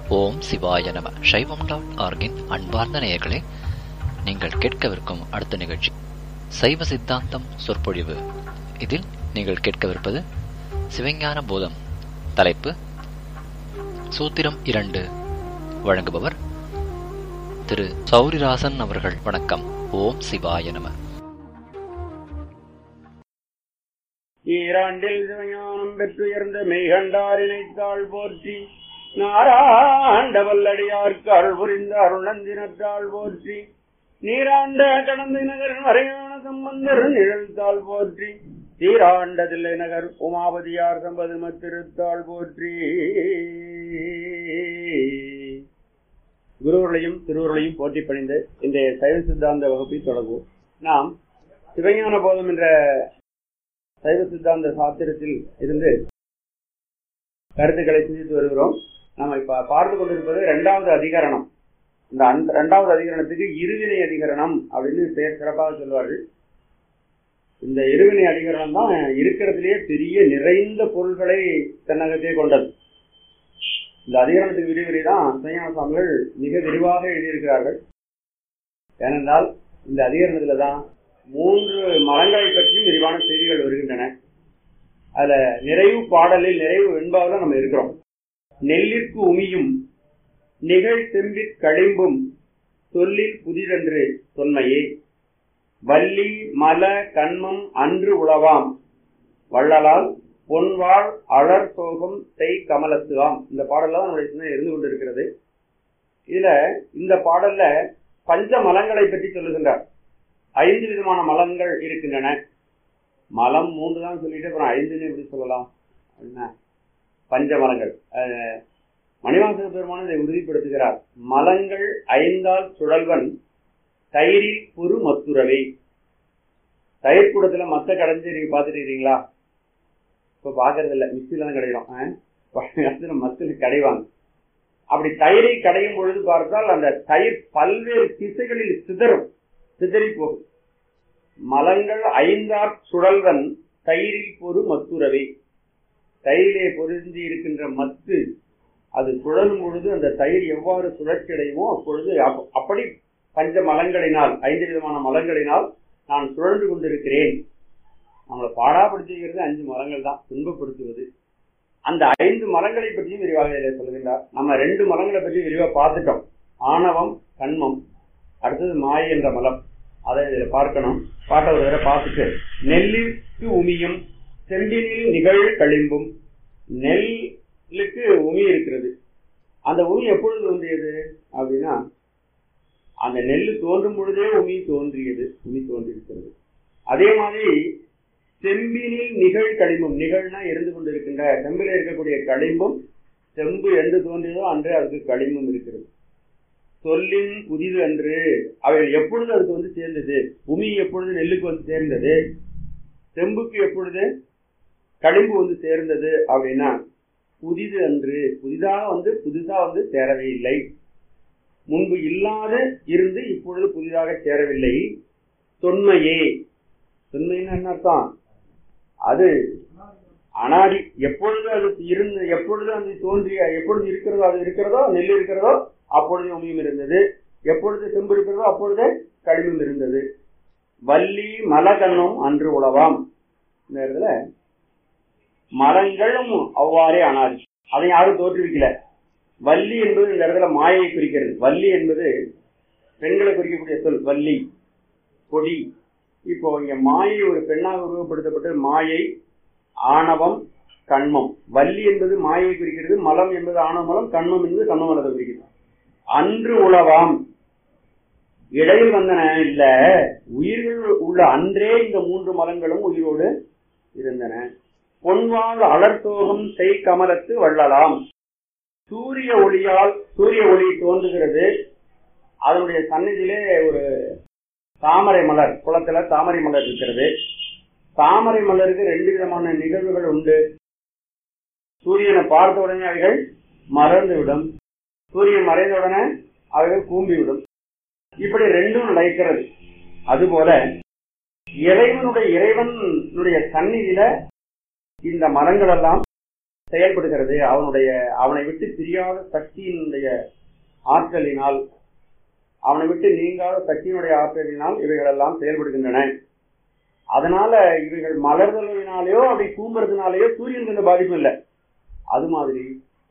ஓம் சிவாய நம சைவம் டாட் ஆர்கின் அன்பார்ந்த நேயர்களே நீங்கள் கேட்கவிருக்கும் அடுத்த நிகழ்ச்சி சைவ சித்தாந்தம் சொற்பொழிவு இதில் நீங்கள் கேட்கவிருப்பது சிவஞான போதம் தலைப்பு சூத்திரம் இரண்டு வழங்குபவர் திரு சௌரிராசன் அவர்கள் வணக்கம் ஓம் சிவாய நம ஈராண்டில் சிவஞானம் பெற்றுயர்ந்த மெய்கண்டாரினைத்தாள் போற்றி நாராண்ட வல்லடியார்க்கு அருள் புரிந்த அருணந்தினத்தாள் போற்றி நீராண்ட கடந்த நகர் மறையான சம்பந்தர் நிழல்தாள் போற்றி தீராண்ட தில்லை நகர் உமாபதியார் சம்பதும திருத்தாள் போற்றி குருவர்களையும் திருவர்களையும் போற்றி பணிந்த இன்றைய சைவ சித்தாந்த வகுப்பை தொடங்குவோம் நாம் சிவஞான போதம் என்ற சைவ சித்தாந்த சாத்திரத்தில் இருந்து கருத்துக்களை சிந்தித்து வருகிறோம் நம்ம இப்ப பார்த்து கொண்டிருப்பது இரண்டாவது அதிகரணம் இந்த அந்த இரண்டாவது அதிகரணத்துக்கு இருவினை அதிகரணம் அப்படின்னு பெயர் சிறப்பாக சொல்வார்கள் இந்த இருவினை அதிகரணம் தான் இருக்கிறதுலேயே பெரிய நிறைந்த பொருள்களை தன்னகத்தே கொண்டது இந்த அதிகரணத்துக்கு விரிவுரை தான் சையான சுவாமிகள் மிக விரிவாக எழுதியிருக்கிறார்கள் ஏனென்றால் இந்த அதிகரணத்துல தான் மூன்று மரங்களை பற்றியும் விரிவான செய்திகள் வருகின்றன அதுல நிறைவு பாடலில் நிறைவு வெண்பாவில் நம்ம இருக்கிறோம் நெல்லிற்கு உமியும் நிகழ் செம்பிற் களிம்பும் சொல்லில் புதிதென்று தொன்மையே வள்ளி மல கண்மம் அன்று உளவாம் வள்ளலால் பொன்வாள் அழற் சோகம் செய் கமலத்துவாம் இந்த பாடல்ல தான் நம்முடைய சிந்தனை இருந்து கொண்டிருக்கிறது இதுல இந்த பாடல்ல பஞ்ச மலங்களை பற்றி சொல்லுகின்றார் ஐந்து விதமான மலங்கள் இருக்கின்றன மலம் மூன்று தான் சொல்லிட்டு அப்புறம் ஐந்துன்னு எப்படி சொல்லலாம் அப்படின்னா பஞ்ச மலங்கள் மணிவாசக பெருமான இதை உறுதிப்படுத்துகிறார் மலங்கள் ஐந்தால் சுழல்வன் தயிரில் புரு மத்துரவை தயிர் கூடத்துல மத்த கடைஞ்சு நீங்க பாத்துட்டு இருக்கீங்களா இப்ப பாக்குறது இல்ல மிக்சில தான் கிடைக்கும் மத்துல கடைவாங்க அப்படி தயிரை கடையும் பொழுது பார்த்தால் அந்த தயிர் பல்வேறு திசைகளில் சிதறும் சிதறி போகும் மலங்கள் ஐந்தார் சுழல்வன் தயிரில் பொறு மத்துரவை தயிரிலே பொருந்தி இருக்கின்ற மத்து அது சுழலும் பொழுது அந்த தயிர் எவ்வாறு சுழற்சி அடையுமோ அப்பொழுது அப்படி பஞ்ச மலங்களினால் ஐந்து விதமான மலங்களினால் நான் சுழன்று கொண்டிருக்கிறேன் நம்மளை பாடாப்படுத்துகிறது அஞ்சு மரங்கள் தான் துன்பப்படுத்துவது அந்த ஐந்து மரங்களை பற்றியும் விரிவாக சொல்கின்றார் நம்ம ரெண்டு மரங்களை பற்றி விரிவாக பார்த்துட்டோம் ஆணவம் கண்மம் அடுத்தது மாயை என்ற மலம் அதை இதில் பார்க்கணும் பாட்டை ஒரு தடவை பார்த்துட்டு நெல்லுக்கு உமியும் செம்பினில் நிகழ் களிம்பும் நெல்லுக்கு உமி இருக்கிறது அந்த உமி எப்பொழுது தோன்றியது அப்படின்னா அந்த நெல் தோன்றும் பொழுதே உமி தோன்றியது உமி தோன்றியிருக்கிறது அதே மாதிரி செம்பினில் நிகழ் களிம்பும் நிகழ்னா இருந்து கொண்டிருக்கின்ற செம்பில இருக்கக்கூடிய களிம்பும் செம்பு என்று தோன்றியதோ அன்றே அதுக்கு களிம்பும் இருக்கிறது சொல்லின் புதிது அன்று அவைகள் எப்பொழுது அதுக்கு வந்து சேர்ந்தது உமி எப்பொழுது நெல்லுக்கு வந்து சேர்ந்தது செம்புக்கு எப்பொழுது களிம்பு வந்து சேர்ந்தது அப்படின்னா புதிது அன்று புதிதாக வந்து புதிதா வந்து சேரவே இல்லை முன்பு இல்லாத இருந்து இப்பொழுது புதிதாக சேரவில்லை தொன்மையே தொன்மைன்னு என்ன அர்த்தம் அது அனாடி எப்பொழுது அது இருந்து எப்பொழுது அது தோன்றிய எப்பொழுது இருக்கிறதோ அது இருக்கிறதோ நெல் இருக்கிறதோ அப்பொழுது உமியும் இருந்தது எப்பொழுது செம்பு இருக்கிறதோ அப்பொழுது களிமும் இருந்தது வள்ளி மலகன்னும் அன்று உழவாம் இந்த இடத்துல மரங்களும் அவ்வாறே அனாதி அதை யாரும் தோற்றுவிக்கல வள்ளி என்பது இந்த இடத்துல மாயை குறிக்கிறது வள்ளி என்பது பெண்களை குறிக்கக்கூடிய சொல் வள்ளி கொடி இப்போ இங்க மாயை ஒரு பெண்ணாக உருவப்படுத்தப்பட்ட மாயை ஆணவம் கண்மம் வள்ளி என்பது மாயை குறிக்கிறது மலம் என்பது ஆணவ மலம் கண்மம் என்பது கண்ம மலத்தை குறிக்கிறது அன்று உளவாம் இடையில் வந்தன இல்ல உயிர்கள் உள்ள அன்றே இந்த மூன்று மலங்களும் உயிரோடு இருந்தன பொன்வாள் அலர்த்தோகம் செய் கமலத்து வள்ளலாம் சூரிய ஒளியால் சூரிய ஒளி தோன்றுகிறது அதனுடைய சந்நிதியிலே ஒரு தாமரை மலர் குளத்துல தாமரை மலர் இருக்கிறது தாமரை மலருக்கு ரெண்டு விதமான நிகழ்வுகள் உண்டு சூரியனை பார்த்த உடனே அவைகள் மறந்து விடும் சூரியன் மறைந்த உடனே அவைகள் கூம்பிவிடும் இப்படி ரெண்டும் நிலைக்கிறது அதுபோல இறைவனுடைய இறைவனுடைய சந்நிதியில இந்த மரங்கள் எல்லாம் செயல்படுகிறது அவனுடைய அவனை விட்டு பிரியாத சக்தியினுடைய ஆற்றலினால் அவனை விட்டு நீங்காத சக்தியினுடைய ஆற்றலினால் இவைகளெல்லாம் செயல்படுகின்றன அதனால இவைகள் மலர்தலினாலேயோ அப்படி கூம்புறதுனாலேயோ சூரியனுக்கு எந்த பாதிப்பும் இல்லை அது மாதிரி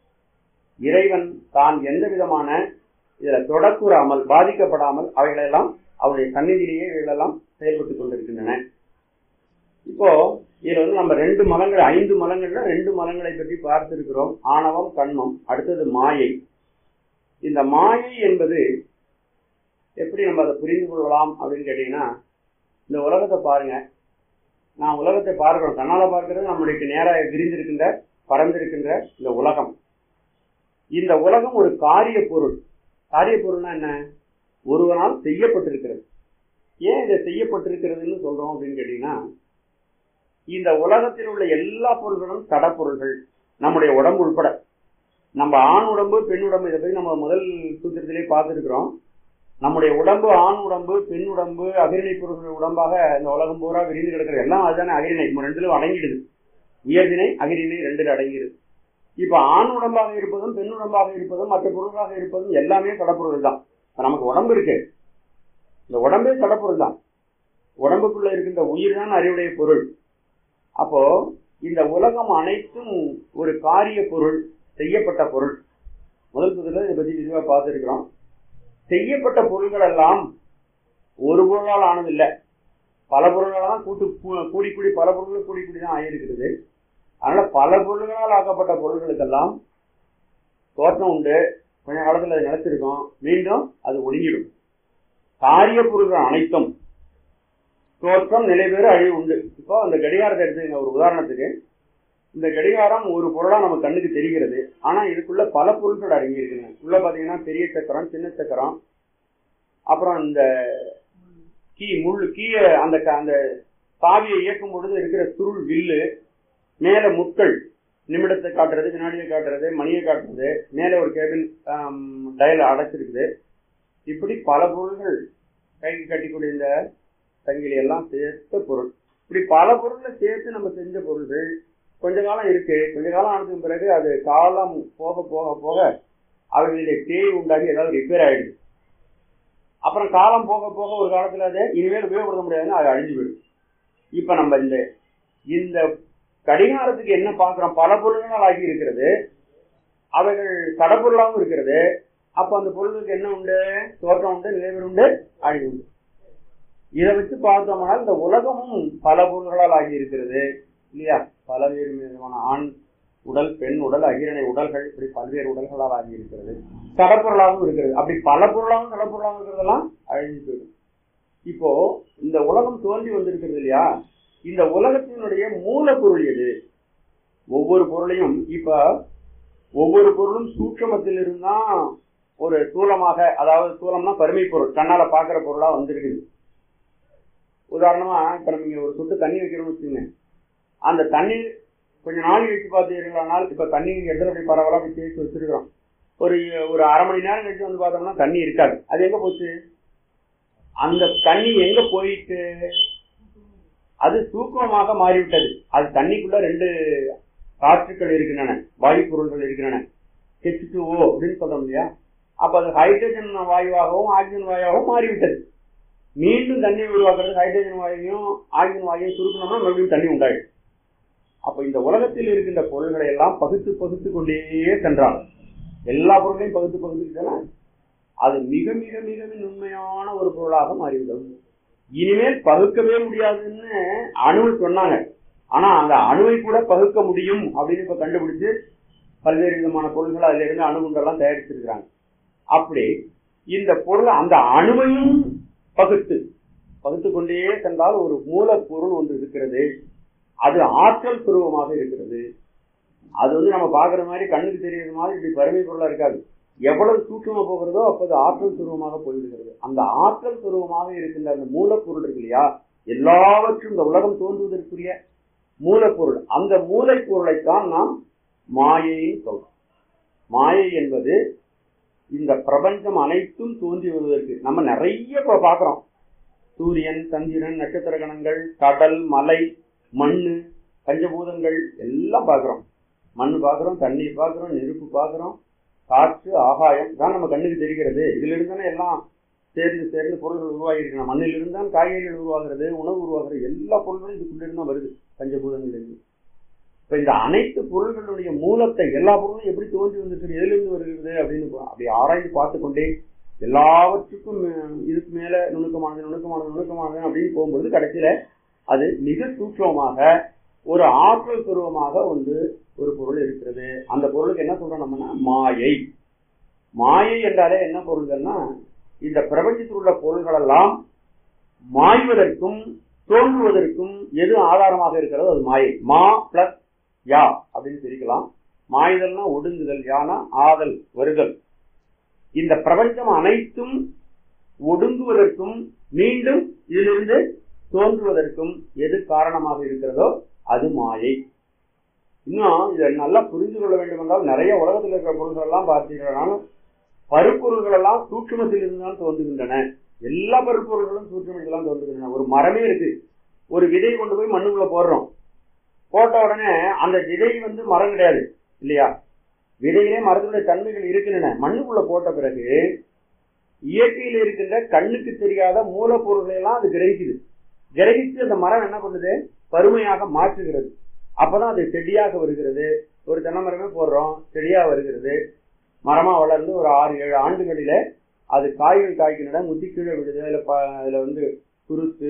இறைவன் தான் எந்த விதமான இதுல தொடக்கூறாமல் பாதிக்கப்படாமல் அவைகளெல்லாம் அவருடைய சந்நிதியிலேயே இவைகளெல்லாம் செயல்பட்டுக் கொண்டிருக்கின்றன இப்போ இதுல வந்து நம்ம ரெண்டு மலங்கள் ஐந்து மலங்கள்ல ரெண்டு மலங்களை பற்றி பார்த்திருக்கிறோம் ஆணவம் கண்மம் அடுத்தது மாயை இந்த மாயை என்பது எப்படி நம்ம அதை புரிந்து கொள்ளலாம் அப்படின்னு கேட்டீங்கன்னா இந்த உலகத்தை பாருங்க நான் உலகத்தை பார்க்கிறோம் கண்ணால பார்க்கிறது நம்மளுக்கு நேராக விரிந்திருக்கின்ற பறந்திருக்கின்ற இந்த உலகம் இந்த உலகம் ஒரு காரிய பொருள் காரிய பொருள்னா என்ன ஒருவனால் செய்யப்பட்டிருக்கிறது ஏன் இதை செய்யப்பட்டிருக்கிறதுன்னு சொல்றோம் அப்படின்னு கேட்டீங்கன்னா இந்த உலகத்தில் உள்ள எல்லா பொருள்களும் தடப்பொருள்கள் நம்முடைய உடம்பு உட்பட நம்ம ஆண் உடம்பு பெண் உடம்பு இதை பற்றி நம்ம முதல் சூத்திரத்திலே பார்த்துருக்கிறோம் நம்முடைய உடம்பு ஆண் உடம்பு பெண் உடம்பு அகிரிணை பொருள்கள் உடம்பாக இந்த உலகம் பூரா விரிந்து கிடக்கிறது எல்லாம் அதுதானே அகிரிணை ரெண்டுலும் அடங்கிடுது உயர்தினை அகிரிணை ரெண்டுல அடங்கிடுது இப்ப ஆண் உடம்பாக இருப்பதும் பெண் உடம்பாக இருப்பதும் மற்ற பொருள்களாக இருப்பதும் எல்லாமே கடப்பொருள் தான் நமக்கு உடம்பு இருக்கு இந்த உடம்பே கடப்பொருள் தான் உடம்புக்குள்ள இருக்கின்ற உயிர் தான் அறிவுடைய பொருள் அப்போ இந்த உலகம் அனைத்தும் ஒரு காரிய பொருள் செய்யப்பட்ட பொருள் முதல் புதில் இதை பத்தி விரிவா பார்த்துருக்கிறோம் செய்யப்பட்ட பொருள்கள் எல்லாம் ஒரு பொருளால் ஆனதில்லை பல பொருள்களால் கூட்டு கூடி கூடி பல பொருள்கள் கூடி கூடி தான் ஆகியிருக்கிறது அதனால பல பொருள்களால் ஆக்கப்பட்ட பொருள்களுக்கெல்லாம் தோற்றம் உண்டு கொஞ்ச காலத்தில் அது நிலைச்சிருக்கும் மீண்டும் அது ஒடுங்கிடும் காரிய பொருள்கள் அனைத்தும் தோற்றம் நிலைபெறு அழிவு உண்டு இப்போ அந்த கடிகாரத்தை எடுத்துங்க ஒரு உதாரணத்துக்கு இந்த கடிகாரம் ஒரு பொருளா நம்ம கண்ணுக்கு தெரிகிறது ஆனா இதுக்குள்ள பல பொருட்கள் அடங்கி இருக்குங்க உள்ள பாத்தீங்கன்னா பெரிய சக்கரம் சின்ன சக்கரம் அப்புறம் இந்த கீ முள் கீய அந்த அந்த சாவியை இயக்கும் பொழுது இருக்கிற சுருள் வில்லு மேல முட்கள் நிமிடத்தை காட்டுறது வினாடியை காட்டுறது மணியை காட்டுறது மேல ஒரு கேபின் டயல் அடைச்சிருக்குது இப்படி பல பொருள்கள் கைக்கு கட்டிக்கூடிய இந்த சங்கிலி எல்லாம் சேர்த்த பொருள் இப்படி பல பொருளை சேர்த்து நம்ம செஞ்ச பொருள்கள் கொஞ்ச காலம் இருக்கு கொஞ்ச காலம் ஆனதுக்கு பிறகு அது காலம் போக போக போக அவைகளுடைய தேய் உண்டாகி ஏதாவது ரிப்பேர் ஆயிடுது அப்புறம் காலம் போக போக ஒரு காலத்துல அது இனிமேல் உபயோகப்படுத்த முடியாதுன்னு அது அழிஞ்சு போயிடும் இப்ப நம்ம இந்த இந்த கடிகாரத்துக்கு என்ன பார்க்கிறோம் பல பொருள்கள் ஆகி இருக்கிறது அவைகள் கடப்பொருளாகவும் இருக்கிறது அப்ப அந்த பொருளுக்கு என்ன உண்டு தோற்றம் உண்டு நிலைவர் உண்டு அழிவு உண்டு இதை வச்சு பார்த்தோம்னா இந்த உலகமும் பல பொருள்களால் ஆகி இருக்கிறது இல்லையா பலவேறு விதமான ஆண் உடல் பெண் உடல் அகிரணை உடல்கள் இப்படி பல்வேறு உடல்களால் ஆகி இருக்கிறது கடப்பொருளாகவும் இருக்கிறது அப்படி பல பொருளாகவும் கடப்பொருளாகவும் இருக்கிறதெல்லாம் அழிஞ்சு போயிடும் இப்போ இந்த உலகம் தோன்றி வந்திருக்கிறது இல்லையா இந்த உலகத்தினுடைய மூலப்பொருள் எது ஒவ்வொரு பொருளையும் இப்ப ஒவ்வொரு பொருளும் சூட்சமத்தில் இருந்தா ஒரு தூலமாக அதாவது தூலம்னா பருமை பொருள் கண்ணால பாக்குற பொருளா வந்திருக்குது உதாரணமா இப்ப நம்ம இங்க ஒரு சொட்டு தண்ணி வைக்கிறோம்னு வச்சுங்க அந்த தண்ணீர் கொஞ்ச நாள் வச்சு பார்த்தீங்களானால் இப்ப தண்ணி இடத்துல அப்படி பரவலா அப்படி தேய்ச்சி வச்சிருக்கிறோம் ஒரு ஒரு அரை மணி நேரம் கழிச்சு வந்து பார்த்தோம்னா தண்ணி இருக்காது அது எங்க போச்சு அந்த தண்ணி எங்க போயிட்டு அது சூக்கமாக மாறிவிட்டது அது தண்ணிக்குள்ள ரெண்டு காற்றுக்கள் இருக்கின்றன வாயு பொருள்கள் இருக்கின்றன ஹெச் டூ ஓ அப்படின்னு சொல்றோம் இல்லையா அப்ப அது ஹைட்ரஜன் வாயுவாகவும் ஆக்சிஜன் வாயுவாகவும் மாறிவிட்டது மீண்டும் தண்ணி உருவாக்குறது ஹைட்ரஜன் வாயுவையும் ஆக்சிஜன் வாயுவையும் சுருக்கணும்னா மறுபடியும் தண்ணி உண்டாயிடும் அப்ப இந்த உலகத்தில் இருக்கின்ற பொருள்களை எல்லாம் பகுத்து பகுத்து கொண்டே சென்றாங்க எல்லா பொருளையும் பகுத்து பகுத்துக்கிட்டா அது மிக மிக மிக உண்மையான ஒரு பொருளாக மாறிவிடும் இனிமேல் பகுக்கவே முடியாதுன்னு அணுவை சொன்னாங்க ஆனா அந்த அணுவை கூட பகுக்க முடியும் அப்படின்னு இப்ப கண்டுபிடிச்சு பல்வேறு விதமான பொருள்கள் அதுல இருந்து அணுகுண்டெல்லாம் தயாரிச்சிருக்கிறாங்க அப்படி இந்த பொருள் அந்த அணுவையும் பகுத்து பகுத்து கொண்டே சென்றால் ஒரு மூலப்பொருள் ஒன்று இருக்கிறது அது ஆற்றல் சுரூபமாக இருக்கிறது அது வந்து நம்ம பாக்குற மாதிரி கண்ணுக்கு தெரியற மாதிரி இப்படி பருமை பொருளா இருக்காது எவ்வளவு சூட்சமா போகிறதோ அப்போது ஆற்றல் சுரூபமாக போய்விடுகிறது அந்த ஆற்றல் சுரூபமாக இருக்கின்ற அந்த மூலப்பொருள் இருக்கு இல்லையா எல்லாவற்றும் இந்த உலகம் தோன்றுவதற்குரிய மூலப்பொருள் அந்த மூளைப்பொருளைத்தான் நாம் மாயைன்னு சொல்றோம் மாயை என்பது இந்த பிரபஞ்சம் அனைத்தும் தோன்றி வருவதற்கு நம்ம நிறைய இப்ப பாக்குறோம் சூரியன் சந்திரன் நட்சத்திர கணங்கள் கடல் மலை மண்ணு பஞ்சபூதங்கள் எல்லாம் பார்க்கிறோம் மண் பார்க்கிறோம் தண்ணீர் பார்க்கிறோம் நெருப்பு பார்க்கிறோம் காற்று ஆகாயம் தான் நம்ம கண்ணுக்கு தெரிகிறது இதுல இருந்தானே எல்லாம் சேர்ந்து சேர்ந்து பொருள்கள் உருவாகி இருக்கு மண்ணில் இருந்தால் காய்கறிகள் உருவாகிறது உணவு உருவாகிறது எல்லா பொருள்களும் இதுக்குள்ள இருந்து தான் வருது பஞ்சபூதங்களிலிருந்து இப்ப இந்த அனைத்து பொருள்களுடைய மூலத்தை எல்லா பொருளும் எப்படி தோன்றி வந்திருக்கு எதிலிருந்து வருகிறது அப்படின்னு அப்படி ஆராய்ந்து பார்த்து கொண்டே எல்லாவற்றுக்கும் அஹ், இதுக்கு மேல நுணுக்கமானது நுணுக்கமானது நுணுக்கமானது அப்படின்னு போகும்போது கடைசியில அது மிக சூட்சமாக ஒரு ஆற்றல் துருவமாக வந்து ஒரு பொருள் இருக்கிறது அந்த பொருளுக்கு என்ன சொல்றோம் நம்மனா மாயை மாயை என்றாலே என்ன பொருள்கள்னா இந்த பிரபஞ்சத்தில் உள்ள பொருள்கள் எல்லாம் மாய்வதற்கும் தோன்றுவதற்கும் எது ஆதாரமாக இருக்கிறதோ அது மாயை மா பிளஸ் யா அப்படின்னு பிரிக்கலாம் மாய்தல்னா ஒடுங்குதல் யானா ஆதல் வருதல் இந்த பிரபஞ்சம் அனைத்தும் ஒடுங்குவதற்கும் மீண்டும் இதிலிருந்து தோன்றுவதற்கும் எது காரணமாக இருக்கிறதோ அது மாயை இன்னும் இதை நல்லா புரிந்து கொள்ள வேண்டும் என்றால் நிறைய உலகத்தில் இருக்கிற பொருள்கள் எல்லாம் பார்த்தீங்கன்னாலும் பருப்பொருள்கள் எல்லாம் சூட்சுமத்தில் இருந்துதான் தோன்றுகின்றன எல்லா பருப்பொருள்களும் சூட்சுமத்தில் தான் தோன்றுகின்றன ஒரு மரமே இருக்கு ஒரு விதை கொண்டு போய் மண்ணுக்குள்ள போடுறோம் போட்ட உடனே அந்த விதை வந்து மரம் கிடையாது இல்லையா விதையிலே மரத்தினுடைய தன்மைகள் இருக்கின்றன மண்ணுக்குள்ள போட்ட பிறகு இயற்கையில் இருக்கின்ற கண்ணுக்கு தெரியாத மூலப்பொருள்களை எல்லாம் அது கிரகிக்குது கிரகிச்சு அந்த மரம் என்ன பண்ணுது பருமையாக மாற்றுகிறது அப்பதான் அது செடியாக வருகிறது ஒரு தென்னை மரமே போடுறோம் செடியா வருகிறது மரமா வளர்ந்து ஒரு ஆறு ஏழு ஆண்டுகளில அது காய்கள் காய்க்கின்றன முத்தி கீழே விடுது அதுல ப- அதுல வந்து குருத்து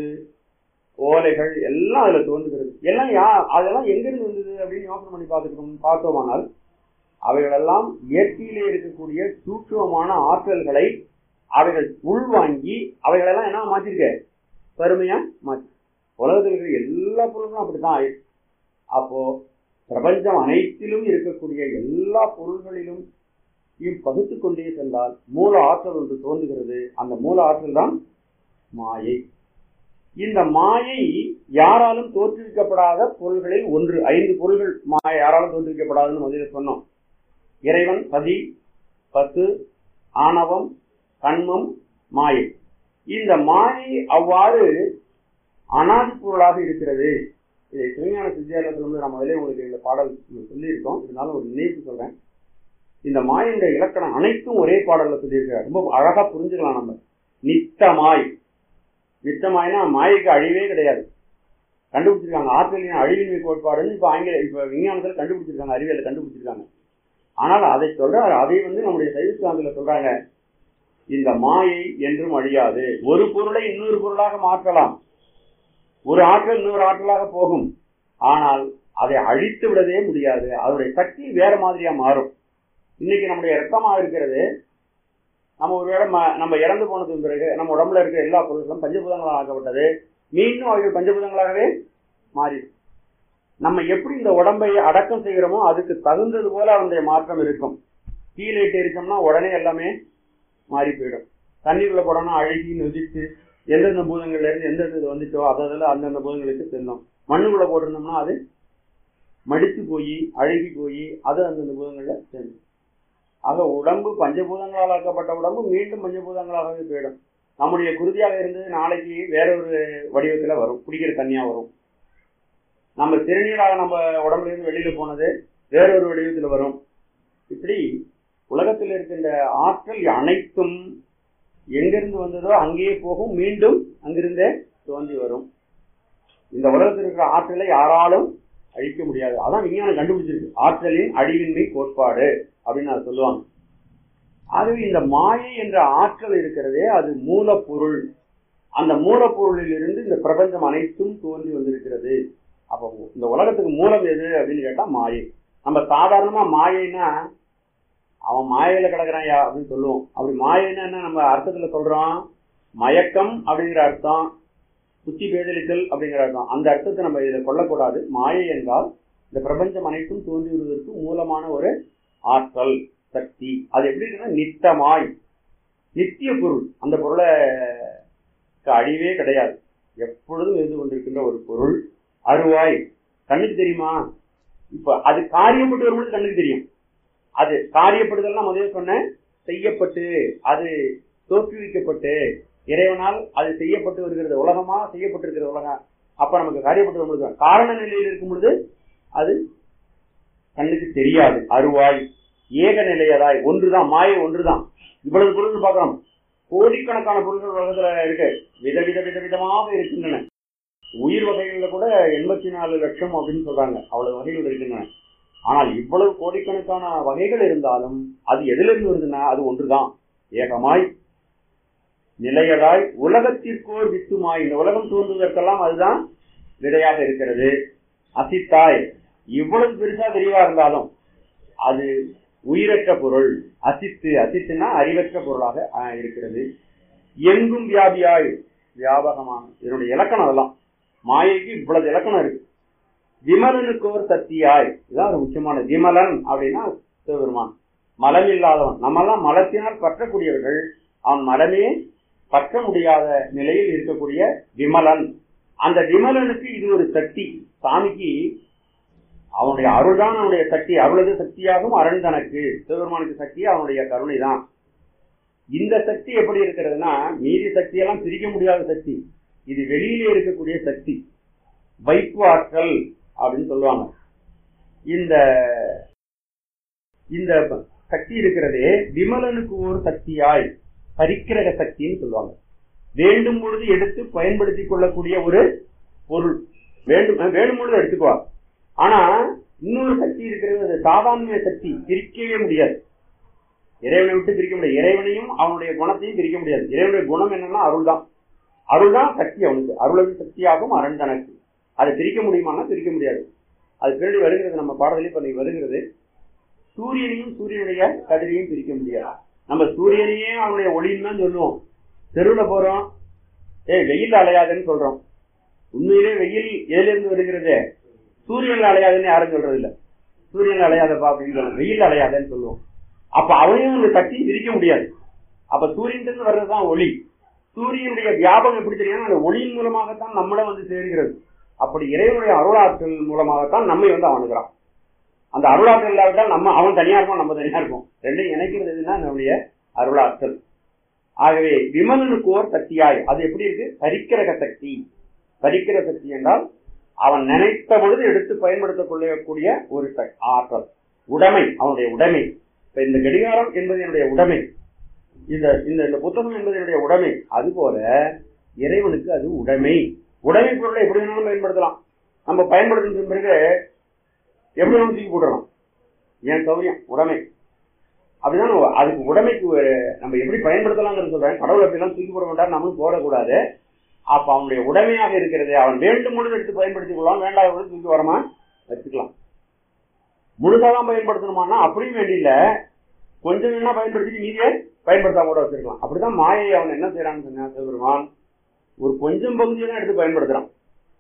ஓலைகள் எல்லாம் அதுல தோன்றுகிறது எல்லாம் யா அதெல்லாம் எங்கிருந்து வந்தது அப்படின்னு யோசனை பண்ணி பார்த்துட்டு பார்த்தோமானால் அவைகளெல்லாம் இயற்கையிலே இருக்கக்கூடிய சூட்சுமமான ஆற்றல்களை அவைகள் உள்வாங்கி அவைகளெல்லாம் என்ன மாத்திருக்க பெருமையா மாற்றி உலகத்தில் இருக்கிற எல்லா பொருளும் அப்படித்தான் ஆயிடுச்சு அப்போ பிரபஞ்சம் அனைத்திலும் இருக்கக்கூடிய எல்லா பொருள்களிலும் பகுத்து கொண்டே சென்றால் மூல ஆற்றல் ஒன்று தோன்றுகிறது அந்த மூல ஆற்றல் தான் மாயை இந்த மாயை யாராலும் தோற்றுவிக்கப்படாத பொருள்களில் ஒன்று ஐந்து பொருள்கள் மாயை யாராலும் தோற்றுவிக்கப்படாதுன்னு முதலில் சொன்னோம் இறைவன் பதி பத்து ஆணவம் கண்மம் மாயை இந்த மாயை அவ்வாறு அனாதி பொருளாக இருக்கிறது இதை சிவஞான சித்தியாலயத்தில் வந்து நான் முதலே உங்களுக்கு இந்த பாடல் சொல்லியிருக்கோம் இருந்தாலும் ஒரு நினைவு சொல்றேன் இந்த மாயின்ற இலக்கணம் அனைத்தும் ஒரே பாடல்ல சொல்லியிருக்கிறார் ரொம்ப அழகா புரிஞ்சுக்கலாம் நம்ம நித்தமாய் நித்தமாய்னா மாயைக்கு அழிவே கிடையாது கண்டுபிடிச்சிருக்காங்க ஆற்றலின் அழிவின்மை கோட்பாடுன்னு இப்ப ஆங்கில இப்ப விஞ்ஞானத்தில் கண்டுபிடிச்சிருக்காங்க அறிவியல கண்டுபிடிச்சிருக்காங்க ஆனால் அதை சொல்றாரு அதை வந்து நம்முடைய சைவசித்தாந்தில சொல்றாங்க இந்த மாயை என்றும் அழியாது ஒரு பொருளை இன்னொரு பொருளாக மாற்றலாம் ஒரு ஆற்றல் இன்னொரு ஆற்றலாக போகும் ஆனால் அதை அழித்து விடவே முடியாது அதனுடைய சக்தி வேற மாதிரியா மாறும் இன்னைக்கு நம்முடைய ரத்தமா இருக்கிறது நம்ம ஒருவேளை ம- நம்ம இறந்து போனதுக்கு பிறகு நம்ம உடம்புல இருக்கிற எல்லா பொருட்களும் பஞ்சபூதங்களாக ஆக்கப்பட்டது மீண்டும் அவைகள் பஞ்சபூதங்களாகவே மாறிடும் நம்ம எப்படி இந்த உடம்பை அடக்கம் செய்கிறோமோ அதுக்கு தகுந்தது போல அதனுடைய மாற்றம் இருக்கும் கீழே எரிச்சோம்னா உடனே எல்லாமே மாறி போயிடும் தண்ணீர்ல போடணும்னா அழுகி நொதித்து எந்தெந்த பூதங்கள்ல இருந்து எந்தெந்த இது வந்துச்சோ அதில் அந்தந்த பூதங்களுக்கு செல்லும் மண்ணுக்குள்ள போட்டிருந்தோம்னா அது மடித்து போய் அழுகி போய் அது அந்தந்த பூதங்கள்ல செல்லும் ஆக உடம்பு பஞ்சபூதங்களால் ஆக்கப்பட்ட உடம்பு மீண்டும் பஞ்சபூதங்களாகவே போயிடும் நம்முடைய குருதியாக இருந்தது நாளைக்கு வேற ஒரு வடிவத்துல வரும் குடிக்கிற தண்ணியா வரும் நம்ம திருநீராக நம்ம உடம்புல இருந்து வெளியில போனது வேறொரு வடிவத்துல வரும் இப்படி உலகத்தில் இருக்கின்ற ஆற்றல் அனைத்தும் எங்கிருந்து வந்ததோ அங்கேயே போகும் மீண்டும் அங்கிருந்தே தோன்றி வரும் இந்த உலகத்தில் இருக்கிற ஆற்றலை யாராலும் அழிக்க முடியாது அதான் விஞ்ஞானம் கண்டுபிடிச்சிருக்கு ஆற்றலின் அழிவின்மை கோட்பாடு அப்படின்னு அதை சொல்லுவாங்க ஆகவே இந்த மாயை என்ற ஆற்றல் இருக்கிறதே அது மூலப்பொருள் அந்த மூலப்பொருளில் இருந்து இந்த பிரபஞ்சம் அனைத்தும் தோன்றி வந்திருக்கிறது அப்போ இந்த உலகத்துக்கு மூலம் எது அப்படின்னு கேட்டா மாயை நம்ம சாதாரணமா மாயைன்னா அவன் மாயையில கிடக்குறான்யா அப்படின்னு சொல்லுவோம் அப்படி மாயைன்னா என்ன நம்ம அர்த்தத்துல சொல்றோம் மயக்கம் அப்படிங்கிற அர்த்தம் புத்தி பேதலித்தல் அப்படிங்கிற அர்த்தம் அந்த அர்த்தத்தை நம்ம இதை கொள்ளக்கூடாது மாயை என்றால் இந்த பிரபஞ்சம் அனைத்தும் தோன்றி வருவதற்கு மூலமான ஒரு ஆற்றல் சக்தி அது எப்படி இருக்குன்னா நித்தமாய் நித்திய பொருள் அந்த பொருளை அழிவே கிடையாது எப்பொழுதும் இருந்து கொண்டிருக்கின்ற ஒரு பொருள் அருவாய் கண்ணுக்கு தெரியுமா இப்ப அது காரியப்பட்டு வரும்போது கண்ணுக்கு தெரியும் அது காரியப்படுதல்னா முதல்ல சொன்னேன் செய்யப்பட்டு அது தோற்றுவிக்கப்பட்டு இறைவனால் அது செய்யப்பட்டு வருகிறது உலகமா செய்யப்பட்டிருக்கிற உலகம் அப்ப நமக்கு காரியப்பட்டு வரும்போது காரண நிலையில் இருக்கும் பொழுது அது கண்ணுக்கு தெரியாது அருவாய் ஏக நிலையதாய் ஒன்றுதான் மாயை ஒன்றுதான் இவ்வளவு பொருள் பார்க்கிறோம் கோடிக்கணக்கான பொருள்கள் உலகத்துல இருக்கு விதவித விதவிதமாக இருக்கின்றன உயிர் வகைகள்ல கூட எண்பத்தி நாலு லட்சம் அப்படின்னு சொல்றாங்க அவ்வளவு வகைகள் இருக்கின்றன ஆனால் இவ்வளவு கோடிக்கணக்கான வகைகள் இருந்தாலும் அது எதுல இருந்து வருதுன்னா அது ஒன்றுதான் ஏகமாய் நிலையதாய் உலகத்திற்கோர் வித்துமாய் இந்த உலகம் தோன்றுவதற்கெல்லாம் அதுதான் விடையாக இருக்கிறது அசித்தாய் இவ்வளவு பெருசா தெளிவா இருந்தாலும் அது உயிரற்ற பொருள் அசித்து அசித்துனா அறிவற்ற பொருளாக ஆஹ், இருக்கிறது எங்கும் வியாபியாய் வியாபகமான இதனுடைய இலக்கணம் அதெல்லாம் மாயைக்கு இவ்வளவு இலக்கணம் இருக்கு விமலனுக்கு ஒரு சத்தியாய் இதான் ஒரு முக்கியமான விமலன் அப்படின்னா சிவபெருமான் மலம் இல்லாதவன் நம்மெல்லாம் மலத்தினால் பற்றக்கூடியவர்கள் அவன் மலமே பற்ற முடியாத நிலையில் இருக்கக்கூடிய விமலன் அந்த விமலனுக்கு இது ஒரு சக்தி சாமிக்கு அவனுடைய அருள்தான் அவனுடைய சக்தி அருளது சக்தியாகும் அரண் தனக்கு சிவபெருமானுக்கு சக்தி அவனுடைய கருணை தான் இந்த சக்தி எப்படி இருக்கிறதுனா மீதி சக்தியெல்லாம் பிரிக்க முடியாத சக்தி இது வெளியிலே இருக்கக்கூடிய சக்தி வைப்பு ஆற்றல் அப்படின்னு சொல்லுவாங்க இந்த இந்த சக்தி இருக்கிறதே விமலனுக்கு ஒரு சக்தியாய் பரிக்கிரக சக்தின்னு சொல்லுவாங்க வேண்டும் பொழுது எடுத்து பயன்படுத்திக் கொள்ளக்கூடிய ஒரு பொருள் வேண்டும் வேணும் பொழுது எடுத்துக்குவா ஆனா இன்னொரு சக்தி இருக்கிறது அது சாதாரண சக்தி பிரிக்கவே முடியாது இறைவனை விட்டு பிரிக்க முடியாது இறைவனையும் அவனுடைய குணத்தையும் பிரிக்க முடியாது இறைவனுடைய குணம் என்னன்னா அருள் தான் அருள் தான் சக்தி அவனுக்கு அருளது சக்தியாகும் அரண் தனக்கு அதை பிரிக்க முடியுமான்னா பிரிக்க முடியாது அது பின்னாடி வருகிறது நம்ம பாடலில் இப்ப இன்னைக்கு வருகிறது சூரியனையும் சூரியனுடைய கதிரையும் பிரிக்க முடியாது நம்ம சூரியனையே அவனுடைய ஒளின்னு தான் சொல்லுவோம் தெருவுல போறோம் ஏய் வெயில் அலையாதுன்னு சொல்றோம் உண்மையிலே வெயில் எதுல இருந்து வருகிறது சூரியன்ல அலையாதுன்னு யாரும் சொல்றது இல்ல சூரியன்ல அலையாதப்பா அப்படின்னு சொல்லுவோம் வெயில் அலையாதுன்னு சொல்லுவோம் அப்ப அவனையும் அந்த சக்தியை பிரிக்க முடியாது அப்ப சூரியன் வர்றதுதான் ஒளி சூரியனுடைய வியாபகம் எப்படி தெரியும் அந்த ஒளியின் மூலமாகத்தான் நம்மள வந்து சேர்கிறது அப்படி இறைவனுடைய அருளாற்றல் மூலமாகத்தான் நம்மை வந்து அவனுகிறான் அந்த அருளாற்றல் இல்லாவிட்டால் நம்ம அவன் தனியா இருப்போம் நம்ம தனியா இருப்போம் ரெண்டையும் இணைக்கிறது எதுன்னா நம்முடைய அருளாற்றல் ஆகவே விமலனுக்கு ஓர் சக்தியாய் அது எப்படி இருக்கு பரிக்கிரக சக்தி பரிக்கிற சக்தி என்றால் அவன் நினைத்த பொழுது எடுத்து பயன்படுத்திக் கொள்ளக்கூடிய ஒரு சக்- ஆற்றல் உடைமை அவனுடைய உடைமை இப்ப இந்த கடிகாரம் என்பது என்னுடைய உடைமை இந்த இந்த இந்த புத்தகம் என்பது என்னுடைய உடைமை அதுபோல இறைவனுக்கு அது உடைமை உடைமை பொருளை எப்படி வேணாலும் பயன்படுத்தலாம் நம்ம பயன்படுத்தின பிறகு எப்படி வேணாலும் தூக்கி போட்டுறலாம் ஏன் சௌரியம் உடைமை அப்படிதான் நம்ம அதுக்கு உடைமைக்கு ஒரு நம்ம எப்படி பயன்படுத்தலாம்னு சொல்றேன் கடவுள் அப்படிலாம் தூக்கி போட வேண்டாம் நம்மளும் போடக்கூடாது அப்ப அவனுடைய உடைமையாக இருக்கிறது அவன் வேண்டும் பொழுது எடுத்து பயன்படுத்திக் கொள்ளலாம் வேண்டாத பொழுது தூக்கி வரமா வச்சுக்கலாம் முழுசாதான் பயன்படுத்தணுமானா அப்படியும் வேண்டியில்ல கொஞ்சம் வேணா பயன்படுத்திட்டு மீதியை பயன்படுத்தாம கூட வச்சிருக்கலாம் அப்படிதான் மாயை அவன் என்ன செய்யறான்னு சொன்னா சிவபெருமான் ஒரு கொஞ்சம் பகுதியை தான் எடுத்து பயன்படுத்துறான்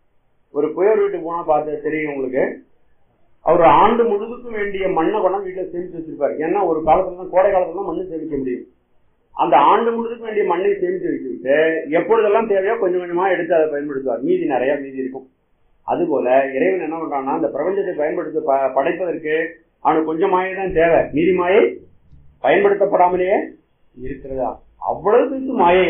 ஒரு புயல் வீட்டுக்கு போனா பார்த்து தெரியும் உங்களுக்கு அவர் ஆண்டு முழுதுக்கும் வேண்டிய மண்ணை கொண்டா வீட்டுல சேமிச்சு வச்சிருப்பாரு ஏன்னா ஒரு காலத்துல தான் கோடை காலத்துல தான் மண்ணு சேமிக்க முடியும் அந்த ஆண்டு முழுதுக்கும் வேண்டிய மண்ணை சேமிச்சு வச்சுக்கிட்டு எப்பொழுதெல்லாம் தேவையோ கொஞ்சம் கொஞ்சமா எடுத்து அதை பயன்படுத்துவார் மீதி நிறைய மீதி இருக்கும் அதுபோல இறைவன் என்ன பண்றான்னா அந்த பிரபஞ்சத்தை பயன்படுத்த ப- படைப்பதற்கு அவனுக்கு கொஞ்சம் மாயை தான் தேவை மீதி மாயை பயன்படுத்தப்படாமலேயே இருக்கிறதா அவ்வளவு பெருசு மாயை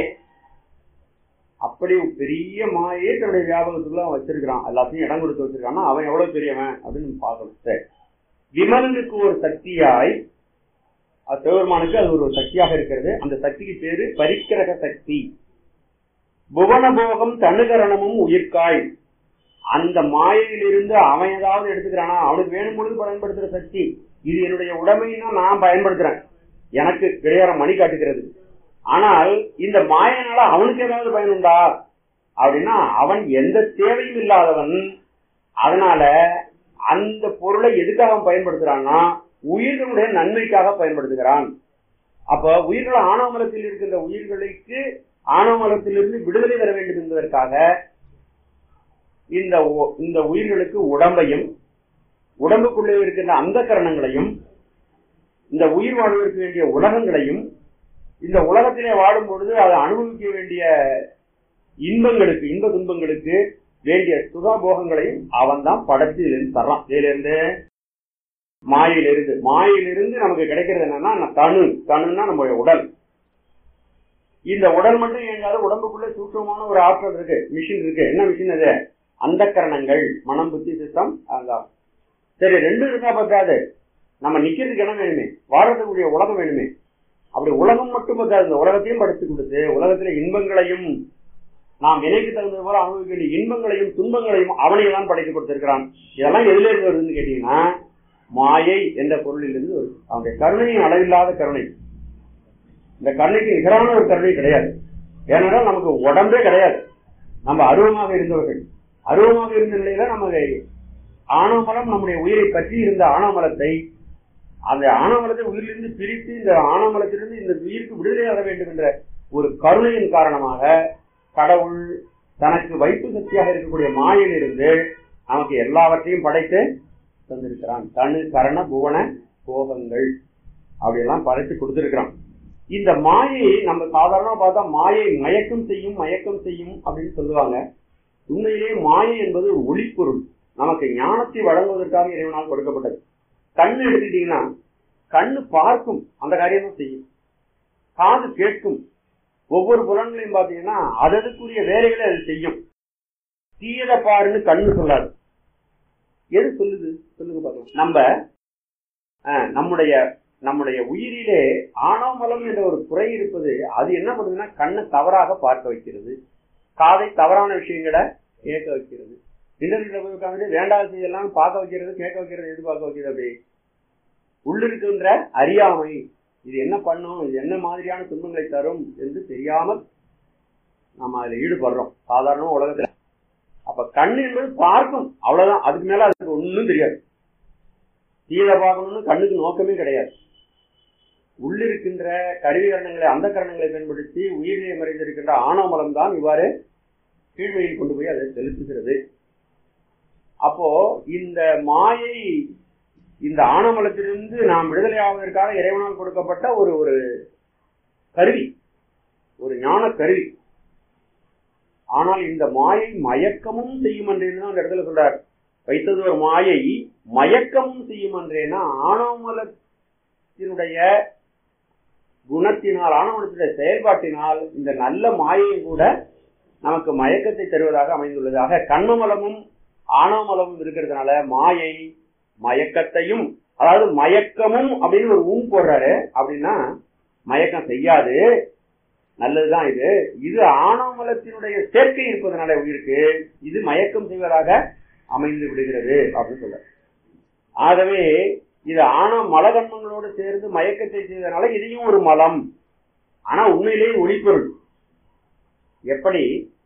அப்படி பெரிய மாயை தன்னுடைய வியாபகத்துக்குள்ள அவன் வச்சிருக்கிறான் எல்லாத்தையும் இடம் கொடுத்து வச்சிருக்கான்னா அவன் எவ்வளவு பெரியவன் அப்படின்னு நம்ம பார்க்கணும் சரி விமலனுக்கு ஒரு சக்தியாய் அது சிவபெருமானுக்கு அது ஒரு சக்தியாக இருக்கிறது அந்த சக்திக்கு பேரு பரிக்கிரக சக்தி புவனபோகம் தனுகரணமும் உயிர்காய் அந்த மாயையிலிருந்து அவன் ஏதாவது எடுத்துக்கிறானா அவனுக்கு வேணும் பொழுது பயன்படுத்துற சக்தி இது என்னுடைய உடைமைன்னா நான் பயன்படுத்துறேன் எனக்கு கிடையாரம் மணி காட்டுகிறது ஆனால் இந்த மாயனால அவனுக்கு ஏதாவது பயனுண்டா அப்படின்னா அவன் எந்த தேவையும் இல்லாதவன் அதனால அந்த பொருளை எதுக்காக அவன் பயன்படுத்துறான்னா உயிர்களுடைய நன்மைக்காக பயன்படுத்துகிறான் அப்ப உயிர்கள் ஆணவமலத்தில் இருக்கின்ற உயிர்களுக்கு ஆணவமலத்திலிருந்து விடுதலை தர வேண்டும் என்பதற்காக இந்த ஒ- இந்த உயிர்களுக்கு உடம்பையும் உடம்புக்குள்ளே இருக்கின்ற அந்த கரணங்களையும் இந்த உயிர் வாழ்வதற்கு வேண்டிய உலகங்களையும் இந்த உலகத்திலே வாழும் பொழுது அதை அனுபவிக்க வேண்டிய இன்பங்களுக்கு இன்ப துன்பங்களுக்கு வேண்டிய சுகபோகங்களையும் அவன் தான் படத்திலிருந்து தர்றான் இதிலிருந்து மாயிலிருந்து மாயிலிருந்து நமக்கு கிடைக்கிறது என்னன்னா ந- தனு தனுன்னா நம்முடைய உடல் இந்த உடல் மட்டும் இயங்காத உடம்புக்குள்ள சூட்சமான ஒரு ஆற்றல் இருக்கு மிஷின் இருக்கு என்ன மிஷின் அது அந்த கரணங்கள் மனம் புத்தி சித்தம் அகங்காரம் சரி ரெண்டு இருந்தா பத்தாது நம்ம நிக்கிறதுக்கு இடம் வேணுமே வாழறதுக்குரிய உலகம் வேணுமே அப்படி உலகம் மட்டும் பத்தாது இந்த உலகத்தையும் படைத்து கொடுத்து உலகத்துல இன்பங்களையும் நாம் வினைக்கு தகுந்தது போல அனுபவிக்க வேண்டிய இன்பங்களையும் துன்பங்களையும் அவனையும் தான் படைத்து கொடுத்திருக்கிறான் இதெல்லாம் எதுல இருந்து வருதுன்னு கேட்டீங்கன்னா மாயை என்ற பொருளில் இருந்து வருது அவனுடைய கருணையும் அளவில்லாத கருணை இந்த கருணைக்கு நிகரான ஒரு கருணை கிடையாது ஏனென்றால் நமக்கு உடம்பே கிடையாது நம்ம அருவமாக இருந்தவர்கள் அருவமாக இருந்த நிலையில நமக்கு ஆணவமலம் நம்முடைய உயிரை பற்றி இருந்த ஆணவமலத்தை அந்த ஆணவமலத்தை உயிரிலிருந்து பிரித்து இந்த ஆணவமலத்திலிருந்து இந்த உயிருக்கு விடுதலையாக வேண்டும் என்ற ஒரு கருணையின் காரணமாக கடவுள் தனக்கு வைப்பு சக்தியாக இருக்கக்கூடிய மாயிலிருந்து நமக்கு எல்லாவற்றையும் படைத்து தந்திருக்கிறான் தனு கரண புவன கோபங்கள் அப்படியெல்லாம் படைத்து கொடுத்திருக்கிறான் இந்த மாயை நம்ம சாதாரணமா பார்த்தா மாயை மயக்கம் செய்யும் மயக்கம் செய்யும் அப்படின்னு சொல்லுவாங்க உண்மையிலே மாயை என்பது ஒளிப்பொருள் நமக்கு ஞானத்தை வழங்குவதற்காக இறைவனால் கொடுக்கப்பட்டது கண்ணு எடுத்துக்கிட்டீங்கன்னா கண்ணு பார்க்கும் அந்த காரியம் தான் செய்யும் காது கேட்கும் ஒவ்வொரு புலன்களையும் பார்த்தீங்கன்னா அதற்குரிய வேலைகளை அது செய்யும் தீயத பாருன்னு கண்ணு சொல்லாது எது சொல்லுது சொல்லுங்க பார்க்கலாம் நம்ம அஹ், நம்முடைய நம்முடைய உயிரிலே ஆணவமலம் என்ற ஒரு குறை இருப்பது அது என்ன பண்ணுதுன்னா கண்ணை தவறாக பார்க்க வைக்கிறது காதை தவறான விஷயங்களை கேட்க வைக்கிறது இன்டர்நெட்ல போய் உட்காந்துட்டு வேண்டாத செய்யலாம் பார்க்க வைக்கிறது கேட்க வைக்கிறது எது பார்க்க வைக்கிறது அப்படி உள்ளிருக்கின்ற அறியாமை இது என்ன பண்ணும் இது என்ன மாதிரியான துன்பங்களை தரும் என்று தெரியாமல் நம்ம அதுல ஈடுபடுறோம் சாதாரண உலகத்துல அப்ப கண் என்பது பார்க்கும் அவ்வளவுதான் அதுக்கு மேல அதுக்கு ஒண்ணும் தெரியாது தீர பார்க்கணும்னு கண்ணுக்கு நோக்கமே கிடையாது உள்ளிருக்கின்ற கருவிகரணங்களை அந்த கரணங்களை பயன்படுத்தி உயிரிலே மறைந்திருக்கின்ற ஆணவமலம் தான் இவ்வாறு கீழ்மையில் கொண்டு போய் அதை செலுத்துகிறது அப்போ இந்த மாயை இந்த ஆணவமலத்திலிருந்து நாம் விடுதலை ஆவதற்காக இறைவனால் கொடுக்கப்பட்ட ஒரு ஒரு கருவி ஒரு ஞான கருவி ஆனால் இந்த மாயை மயக்கமும் செய்யும் என்றேன்னு தான் அந்த இடத்துல சொல்றார் வைத்தது ஒரு மாயை மயக்கமும் செய்யும் என்றேன்னா ஆணவமலத்தினுடைய குணத்தினால் ஆணவமலத்தினுடைய செயல்பாட்டினால் இந்த நல்ல மாயையும் கூட நமக்கு மயக்கத்தை தருவதாக அமைந்துள்ளது ஆக கண்மமலமும் ஆணவமலமும் இருக்கிறதுனால மாயை மயக்கத்தையும் அதாவது மயக்கமும் அப்படின்னு ஒரு ஊம் போடுறாரு அப்படின்னா மயக்கம் செய்யாது நல்லதுதான் இது இது ஆணவமலத்தினுடைய சேர்க்கை இருப்பதனால உயிருக்கு இது மயக்கம் செய்வதாக அமைந்து விடுகிறது அப்படின்னு சொல்ற ஆகவே இது ஆணவ மலகன்மங்களோடு சேர்ந்து மயக்கத்தை செய்வதனால இதையும் ஒரு மலம் ஆனா உண்மையிலேயே ஒளிப்பொருள் எப்படி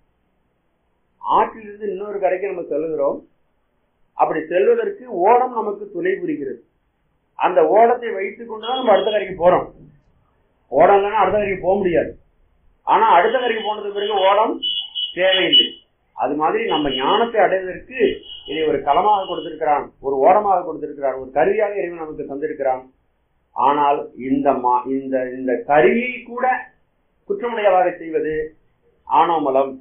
ஆற்றிலிருந்து இன்னொரு கரைக்கு நம்ம செல்லுகிறோம் அப்படி செல்வதற்கு ஓடம் நமக்கு துணை புரிகிறது அந்த ஓடத்தை வைத்துக் கொண்டுதான் நம்ம அடுத்த கரைக்கு போறோம் ஓடம் இல்லைன்னா அடுத்த கரைக்கு போக முடியாது ஆனா அடுத்த கரைக்கு போனதுக்கு பிறகு ஓடம் தேவையில்லை அது மாதிரி நம்ம ஞானத்தை அடைவதற்கு இதை ஒரு களமாக கொடுத்திருக்கிறான் ஒரு ஓடமாக கொடுத்திருக்கிறான் ஒரு கருவியாக இறைவன் நமக்கு தந்திருக்கிறான் ஆனால் இந்த மா- இந்த இந்த கருவியை கூட குற்றமுடையவாக செய்வது ஆணவமலம்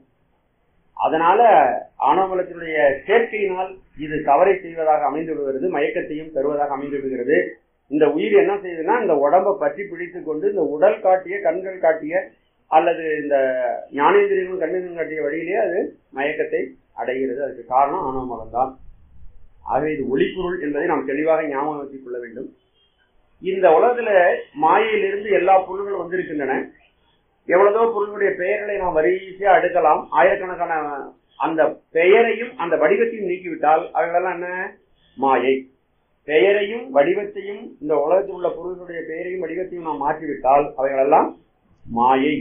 அதனால ஆணவமலத்தினுடைய சேர்க்கையினால் இது தவறை செய்வதாக அமைந்து விடுகிறது மயக்கத்தையும் தருவதாக அமைந்து விடுகிறது இந்த உயிர் என்ன செய்யுதுன்னா இந்த உடம்பை பற்றி பிடித்துக் கொண்டு இந்த உடல் காட்டிய கண்கள் காட்டிய அல்லது இந்த ஞானேந்திரியங்களும் கண்ணேந்திரம் காட்டிய வழியிலே அது மயக்கத்தை அடைகிறது அதுக்கு காரணம் ஆணவமலம் தான் ஆகவே இது ஒளிப்பொருள் என்பதை நாம் தெளிவாக ஞாபகம் வச்சுக் கொள்ள வேண்டும் இந்த உலகத்துல மாயையிலிருந்து எல்லா பொருள்களும் வந்திருக்கின்றன எவ்வளவோ பொருளுடைய பெயர்களை நாம் வரிசையா அடுக்கலாம் ஆயிரக்கணக்கான அந்த பெயரையும் அந்த வடிவத்தையும் நீக்கிவிட்டால் அவைகளெல்லாம் என்ன மாயை பெயரையும் வடிவத்தையும் இந்த உலகத்தில் உள்ள பொருள்களுடைய பெயரையும் வடிவத்தையும் நாம் மாற்றிவிட்டால் அவைகளெல்லாம் மாயை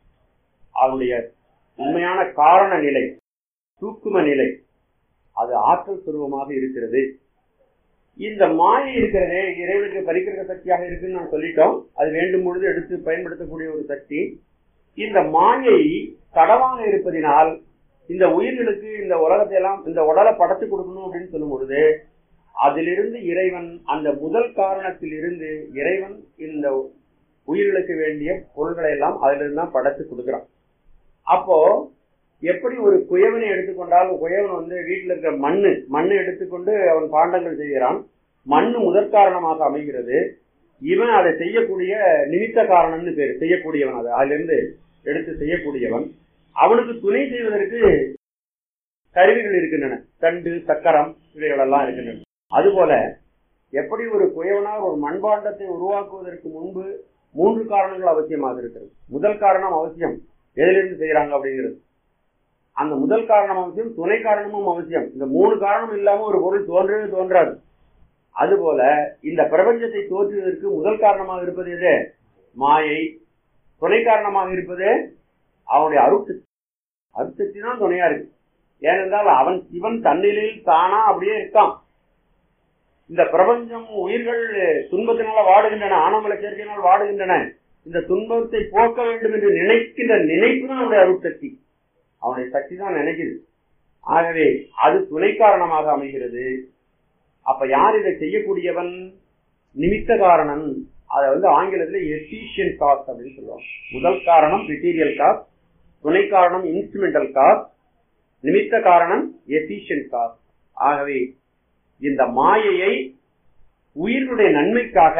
அதனுடைய உண்மையான காரண நிலை தூக்கும நிலை அது ஆற்றல் சுரூபமாக இருக்கிறது இந்த மாயை இருக்கிறதே இறைவனுக்கு பரிக்கிற சக்தியாக இருக்குன்னு நான் சொல்லிட்டோம் அது வேண்டும் பொழுது எடுத்து பயன்படுத்தக்கூடிய ஒரு சக்தி இந்த மாயை தடமாக இருப்பதினால் இந்த உயிர்களுக்கு இந்த உலகத்தை எல்லாம் இந்த உடலை படைச்சு கொடுக்கணும் அப்படின்னு சொல்லும் பொழுது அதிலிருந்து இறைவன் அந்த முதல் காரணத்தில் இருந்து இறைவன் இந்த உயிர்களுக்கு வேண்டிய பொருள்களை எல்லாம் அதிலிருந்து தான் படைச்சு கொடுக்கிறான் அப்போ எப்படி ஒரு குயவனை எடுத்துக்கொண்டால் குயவன் வந்து வீட்டில் இருக்கிற மண்ணு மண்ணை எடுத்துக்கொண்டு அவன் பாண்டங்கள் செய்கிறான் மண்ணு முதற் காரணமாக அமைகிறது இவன் அதை செய்யக்கூடிய நிமித்த காரணம்னு பேரு செய்யக்கூடியவன் அது அதிலிருந்து எடுத்து செய்யக்கூடியவன் அவனுக்கு துணை செய்வதற்கு கருவிகள் இருக்கின்றன தண்டு சக்கரம் இவைகளெல்லாம் இருக்கின்றன அதுபோல எப்படி ஒரு குயவனார் ஒரு மண்பாண்டத்தை உருவாக்குவதற்கு முன்பு மூன்று காரணங்கள் அவசியமாக இருக்கிறது முதல் காரணம் அவசியம் எதிலிருந்து செய்யறாங்க அப்படிங்கிறது அந்த முதல் காரணம் அவசியம் துணை காரணமும் அவசியம் இந்த மூணு காரணம் இல்லாம ஒரு பொருள் தோன்றவே தோன்றாது அதுபோல இந்த பிரபஞ்சத்தை தோற்றுவதற்கு முதல் காரணமாக இருப்பது எது மாயை துணை காரணமாக இருப்பது அவனுடைய அருட்சக்தி அருட்சக்தி தான் துணையா இருக்கு ஏனென்றால் அவன் சிவன் தன்னிலையில் தானா அப்படியே இருக்கான் இந்த பிரபஞ்சம் உயிர்கள் துன்பத்தினால வாடுகின்றன ஆனமல சேர்க்கையினால் வாடுகின்றன இந்த துன்பத்தை போக்க வேண்டும் என்று நினைக்கின்ற நினைப்பு தான் அவனுடைய அருட்சக்தி அவனுடைய சக்தி தான் நினைக்குது ஆகவே அது துணை காரணமாக அமைகிறது அப்ப யார் இதை செய்யக்கூடியவன் நிமித்த காரணன் அதை வந்து ஆங்கிலத்தில் எஃபிஷியன்ட் காஸ்ட் அப்படின்னு சொல்லுவாங்க முதல் காரணம் மெட்டீரியல் காஸ்ட் துணை காரணம் இன்ஸ்ட்ருமெண்டல் காஸ்ட் நிமித்த காரணம் எஃபிஷியன்ட் காஸ்ட் ஆகவே இந்த மாயையை உயிர்களுடைய நன்மைக்காக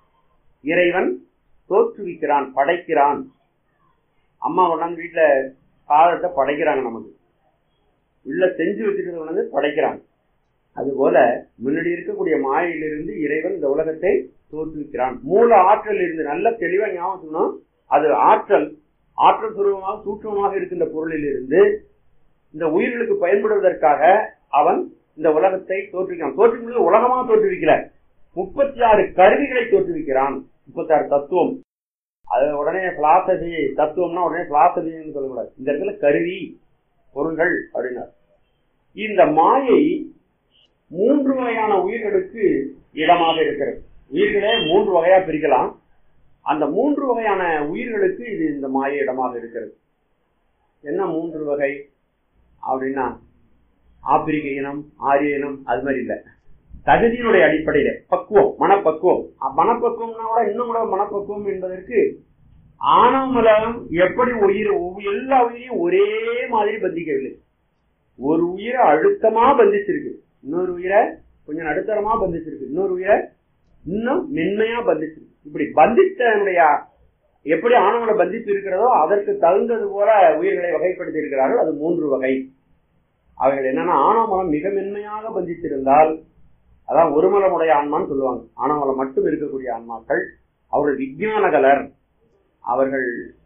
இறைவன் தோற்றுவிக்கிறான் படைக்கிறான் அம்மா கொண்டாந்து வீட்டுல சாதத்தை படைக்கிறாங்க நமக்கு உள்ள செஞ்சு வச்சுக்கிறது கொண்டாந்து படைக்கிறாங்க அதுபோல முன்னாடி இருக்கக்கூடிய மாயையிலிருந்து இறைவன் இந்த உலகத்தை தோற்றுவிக்கிறான் மூல ஆற்றல் இருந்து நல்ல தெளிவா ஞாபகம் அது ஆற்றல் ஆற்றல் சுரூபமாக சூட்சமாக இருக்கின்ற பொருளில் இருந்து இந்த உயிர்களுக்கு பயன்படுவதற்காக அவன் இந்த உலகத்தை தோற்றுவிக்கிறான் தோற்றுவிக்கிறது உலகமாக தோற்றுவிக்கல முப்பத்தி ஆறு கருவிகளை தோற்றுவிக்கிறான் முப்பத்தி ஆறு தத்துவம் அது உடனே பிலாசபி தத்துவம்னா உடனே பிலாசபின்னு சொல்லக்கூடாது இந்த இடத்துல கருவி பொருள்கள் அப்படின்னார் இந்த மாயை மூன்று வகையான உயிர்களுக்கு இடமாக இருக்கிறது உயிர்களே மூன்று வகையா பிரிக்கலாம் அந்த மூன்று வகையான உயிர்களுக்கு இது இந்த மாய இடமாக இருக்கிறது என்ன மூன்று வகை அப்படின்னா ஆப்பிரிக்க இனம் ஆரிய இனம் அது மாதிரி இல்லை தகுதியினுடைய அடிப்படையில பக்குவம் மனப்பக்குவம் மனப்பக்குவம்னா கூட இன்னும் கூட மனப்பக்குவம் என்பதற்கு ஆனமலம் எப்படி உயிர் எல்லா உயிரையும் ஒரே மாதிரி பந்திக்கவில்லை ஒரு உயிரை அழுத்தமா பந்திச்சிருக்கு இன்னொரு உயிரை கொஞ்சம் நடுத்தரமா பந்திச்சிருக்கு இன்னொரு உயிரை இன்னும் மென்மையா பந்திச்சிருக்கு இப்படி பந்தித்தனுடைய எப்படி ஆணவங்களை பந்தித்து இருக்கிறதோ அதற்கு தகுந்தது போல உயிர்களை வகைப்படுத்தி இருக்கிறார்கள் அது மூன்று வகை அவைகள் என்னன்னா ஆணவமலம் மிக மென்மையாக பந்தித்திருந்தால் அதான் ஒருமலமுடைய ஆன்மான்னு சொல்லுவாங்க ஆணவமலம் மட்டும் இருக்கக்கூடிய ஆன்மாக்கள் அவர்கள் விஞ்ஞானகலர் அவர்கள்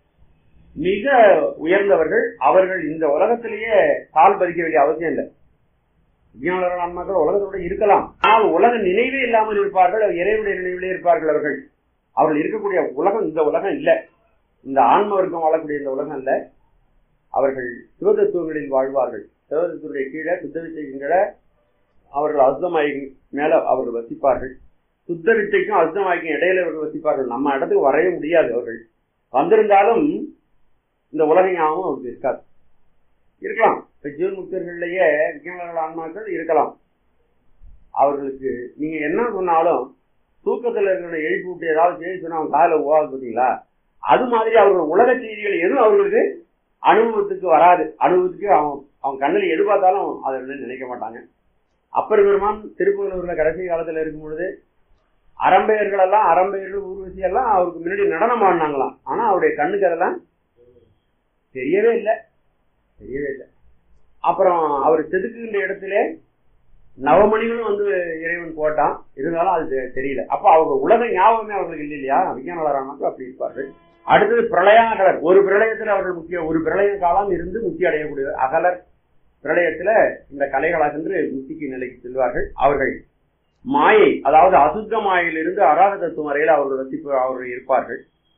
மிக உயர்ந்தவர்கள் அவர்கள் இந்த உலகத்திலேயே கால் பதிக்க வேண்டிய அவசியம் இல்லை விஞ்ஞானர்கள் ஆன்மாக்கள் உலகத்தோட இருக்கலாம் ஆனால் உலக நினைவே இல்லாமல் இருப்பார்கள் இறைவனுடைய நினைவிலே இருப்பார்கள் அவர்கள் அவர்கள் இருக்கக்கூடிய உலகம் இந்த உலகம் இல்ல இந்த ஆன்ம வர்க்கம் வாழக்கூடிய இந்த உலகம் இல்ல அவர்கள் சிவதத்துவங்களில் வாழ்வார்கள் சிவதத்துவடைய கீழே சுத்த வித்தைக்கு கீழே அவர்கள் அசுதமாய்க்கு மேல அவர்கள் வசிப்பார்கள் சுத்த வித்தைக்கும் அசுதமாய்க்கும் இடையில அவர்கள் வசிப்பார்கள் நம்ம இடத்துக்கு வரவே முடியாது அவர்கள் வந்திருந்தாலும் இந்த உலக ஞாபகம் அவருக்கு இருக்காது இருக்கலாம் இப்ப ஜீவன் முக்தர்கள்லயே விஞ்ஞானர்கள் ஆன்மாக்கள் இருக்கலாம் அவர்களுக்கு நீங்க என்ன சொன்னாலும் தூக்கத்துல இருக்கிற எழுப்பி விட்டு ஏதாவது செய்தி சொன்னா அவங்க காதல உவாது பார்த்தீங்களா அது மாதிரி அவர்கள் உலக செய்திகள் எதுவும் அவர்களுக்கு அனுபவத்துக்கு வராது அனுபவத்துக்கு அவன் அவன் கண்ணில் எது பார்த்தாலும் அதை நினைக்க மாட்டாங்க அப்பர் பெருமான் திருப்புகளூர்ல கடைசி காலத்துல இருக்கும் பொழுது அரம்பையர்கள் எல்லாம் அரம்பையர்கள் ஊர்வசி எல்லாம் அவருக்கு முன்னாடி நடனம் ஆடினாங்களாம் ஆனா அவருடைய கண்ணுக்கு அதெல்லாம் தெரியவே இல்லை தெரியவே இல்லை அப்புறம் அவர் செதுக்குகின்ற இடத்துல நவமணிகளும் வந்து இறைவன் போட்டான் இருந்தாலும் அது தெரியல அப்ப அவங்க உலக ஞாபகமே அவர்களுக்கு இல்லை இல்லையா விஞ்ஞானவரானாலும் அப்படி இருப்பார்கள் அடுத்தது பிரளயாகலர் ஒரு பிரளயத்தில் அவர்கள் முக்கிய ஒரு பிரளய காலம் இருந்து முக்தி அடையக்கூடிய அகலர் பிரளயத்துல இந்த கலைகளாகென்று முக்திக்கு நிலைக்கு செல்வார்கள் அவர்கள் மாயை அதாவது அசுத்த மாயிலிருந்து அராக தத்துவம் வரையில் அவர்கள் வசிப்பு அவர்கள் இருப்பார்கள்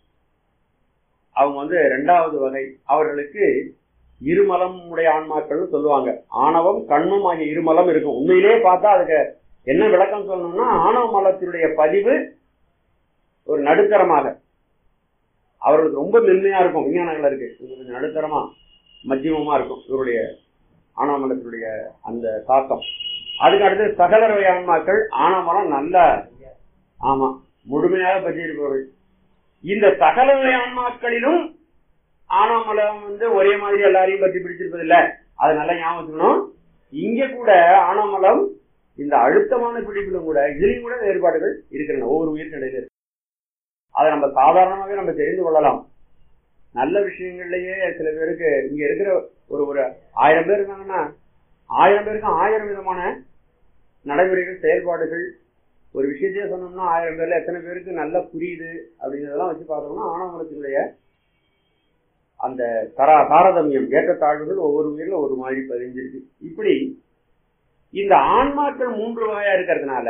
அவங்க வந்து இரண்டாவது வகை அவர்களுக்கு இருமலம் உடைய ஆன்மாக்கள்னு சொல்லுவாங்க ஆணவம் கண்மம் ஆகிய இருமலம் இருக்கும் உண்மையிலேயே பார்த்தா அதுக்கு என்ன விளக்கம் சொல்லணும்னா ஆணவ மலத்தினுடைய பதிவு ஒரு நடுத்தரமாக அவர்களுக்கு ரொம்ப மென்மையா இருக்கும் விஞ்ஞானங்கள் இருக்கு கொஞ்சம் நடுத்தரமா மத்தியமமா இருக்கும் இவருடைய ஆணவ மலத்தினுடைய அந்த தாக்கம் அதுக்கு அடுத்து சகலரவை ஆன்மாக்கள் ஆணவமலம் நல்ல ஆமா முழுமையாக பற்றியிருப்பவர்கள் இந்த சகலரவை ஆன்மாக்களிலும் ஆணவமலம் வந்து ஒரே மாதிரி எல்லாரையும் பற்றி பிடிச்சிருப்பது இல்ல அது நல்லா ஞாபகம் இங்க கூட ஆணவமலம் இந்த அழுத்தமான பிடிப்பிலும் கூட இதுலயும் கூட வேறுபாடுகள் இருக்கின்றன ஒவ்வொரு உயிர்நிலையில இருக்கு அதை நம்ம சாதாரணமாகவே நம்ம தெரிந்து கொள்ளலாம் நல்ல விஷயங்கள்லயே சில பேருக்கு இங்க இருக்கிற ஒரு ஒரு ஆயிரம் பேர் இருக்காங்கன்னா ஆயிரம் பேருக்கு ஆயிரம் விதமான நடைமுறைகள் செயல்பாடுகள் ஒரு விஷயத்தையே சொன்னோம்னா ஆயிரம் பேர்ல எத்தனை பேருக்கு நல்லா புரியுது அப்படிங்கிறதெல்லாம் வச்சு பார்த்தோம்னா ஆணவமலத்தினுடைய அந்த தரா தாரதமியம் ஏற்றத்தாழ்வுகள் ஒவ்வொரு உயிரில் ஒரு மாதிரி பதிஞ்சிருக்கு இப்படி இந்த ஆன்மாக்கள் மூன்று வகையா இருக்கிறதுனால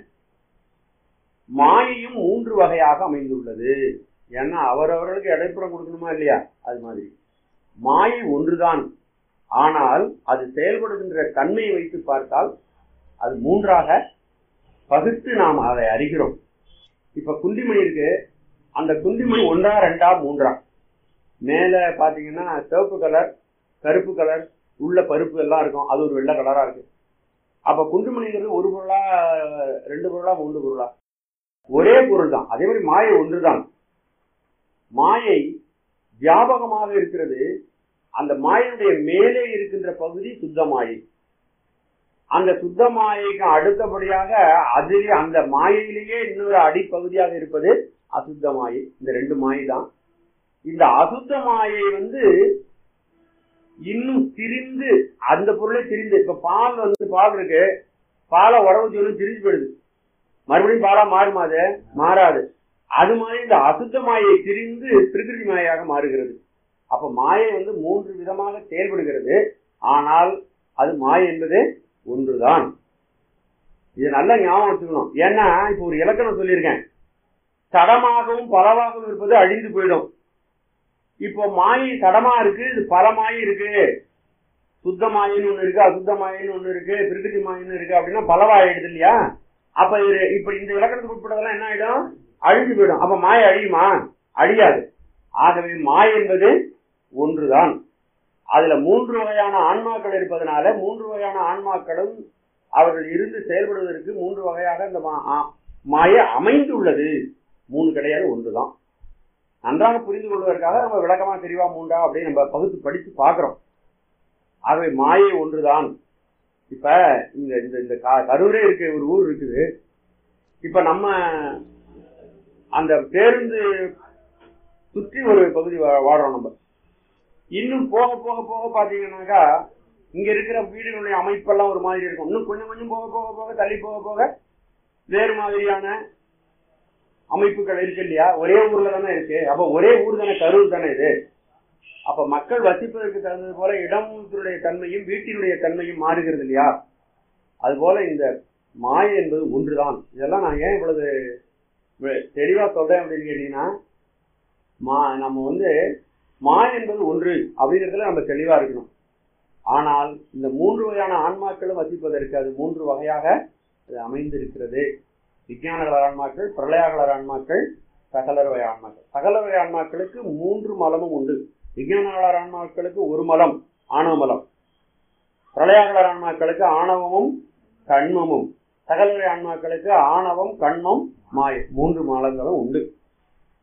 மாயையும் மூன்று வகையாக அமைந்துள்ளது ஏன்னா அவரவர்களுக்கு இடைப்புறம் கொடுக்கணுமா இல்லையா அது மாதிரி மாயை ஒன்றுதான் ஆனால் அது செயல்படுகின்ற தன்மையை வைத்து பார்த்தால் அது மூன்றாக பகுத்து நாம் அதை அறிகிறோம் இப்ப குந்திமணி இருக்கு அந்த குந்திமணி ஒன்றா ரெண்டா மூன்றா மேல பாத்தீங்கன்னா சிவப்பு கலர் கருப்பு கலர் உள்ள பருப்பு எல்லாம் இருக்கும் அது ஒரு வெள்ளை கலரா இருக்கு அப்ப குண்டுமணிங்கிறது ஒரு பொருளா ரெண்டு பொருளா மூன்று பொருளா ஒரே பொருள் தான் அதே மாதிரி மாயை ஒன்றுதான் மாயை வியாபகமாக இருக்கிறது அந்த மாயனுடைய மேலே இருக்கின்ற பகுதி சுத்த மாயை அந்த சுத்த மாயைக்கு அடுத்தபடியாக அதிலே அந்த மாயையிலேயே இன்னொரு அடிப்பகுதியாக இருப்பது அசுத்த மாயை இந்த ரெண்டு மாயை தான் இந்த அசுத்த மாயை வந்து இன்னும் திரிந்து அந்த பொருளை திரிந்து இப்ப பால் வந்து பால் இருக்கு பாலை உடம்பு சொல்லி திரிஞ்சு போயிடுது மறுபடியும் பாலா மாறுமா அது மாறாது அது மாதிரி இந்த அசுத்த மாயை திரிந்து பிரகிருதி மாயாக மாறுகிறது அப்ப மாயை வந்து மூன்று விதமாக செயல்படுகிறது ஆனால் அது மாயை என்பது ஒன்றுதான் இது நல்ல ஞாபகம் வச்சுக்கணும் ஏன்னா இப்ப ஒரு இலக்கணம் சொல்லியிருக்கேன் தடமாகவும் பலவாகவும் இருப்பது அழிந்து போயிடும் இப்போ மாயை தடமா இருக்கு இது பல மாயை இருக்கு சுத்த மாயின்னு ஒண்ணு இருக்கு அசுத்த மாயின்னு ஒண்ணு இருக்கு பிரகிருதி மாயின்னு இருக்கு அப்படின்னா பலவாயிடுது இல்லையா அப்ப இது இப்ப இந்த இலக்கணத்துக்கு உட்பட்டதெல்லாம் என்ன ஆயிடும் அழிஞ்சு போயிடும் அப்ப மாயை அழியுமா அழியாது ஆகவே மாய் என்பது ஒன்றுதான் அதுல மூன்று வகையான ஆன்மாக்கள் இருப்பதனால மூன்று வகையான ஆன்மாக்களும் அவர்கள் இருந்து செயல்படுவதற்கு மூன்று வகையாக இந்த மாயை அமைந்துள்ளது மூணு கிடையாது ஒன்றுதான் நன்றாக புரிந்து கொள்வதற்காக நம்ம விளக்கமா தெளிவா மூண்டா அப்படின்னு நம்ம பகுத்து படித்து பார்க்கிறோம் ஆகவே மாயை ஒன்றுதான் இப்ப இந்த இந்த இந்த கரூரே இருக்கு ஒரு ஊர் இருக்குது இப்ப நம்ம அந்த பேருந்து சுற்றி ஒரு பகுதி வாடுறோம் நம்ம இன்னும் போக போக போக பாத்தீங்கன்னாக்கா இங்க இருக்கிற வீடுகளுடைய அமைப்பெல்லாம் ஒரு மாதிரி இருக்கும் இன்னும் கொஞ்சம் கொஞ்சம் போக போக போக தள்ளி போக போக வேறு மாதிரியான அமைப்புகள் இருக்கு இல்லையா ஒரே ஊர்ல தானே இருக்கு அப்ப ஒரே ஊர் தானே கரூர் தானே இது அப்ப மக்கள் வசிப்பதற்கு தகுந்தது போல இடத்தினுடைய தன்மையும் வீட்டினுடைய தன்மையும் மாறுகிறது இல்லையா அது போல இந்த மாயை என்பது ஒன்றுதான் இதெல்லாம் நான் ஏன் இவ்வளவு தெளிவா சொல்றேன் அப்படின்னு கேட்டீங்கன்னா மா நம்ம வந்து மாய் என்பது ஒன்று அப்படிங்கிறதுல நம்ம தெளிவா இருக்கணும் ஆனால் இந்த மூன்று வகையான ஆன்மாக்களும் வசிப்பதற்கு அது மூன்று வகையாக அது அமைந்திருக்கிறது விஞ்ஞானகலர் ஆன்மாக்கள் பிரளயாகலர் ஆன்மாக்கள் சகலரவை ஆன்மாக்கள் சகலரவை ஆன்மாக்களுக்கு மூன்று மலமும் உண்டு விஞ்ஞானகலர் ஆன்மாக்களுக்கு ஒரு மலம் ஆணவ மலம் பிரளயாகலர் ஆன்மாக்களுக்கு ஆணவமும் கண்மமும் சகலரவை ஆன்மாக்களுக்கு ஆணவம் கண்மம் மாய மூன்று மலங்களும் உண்டு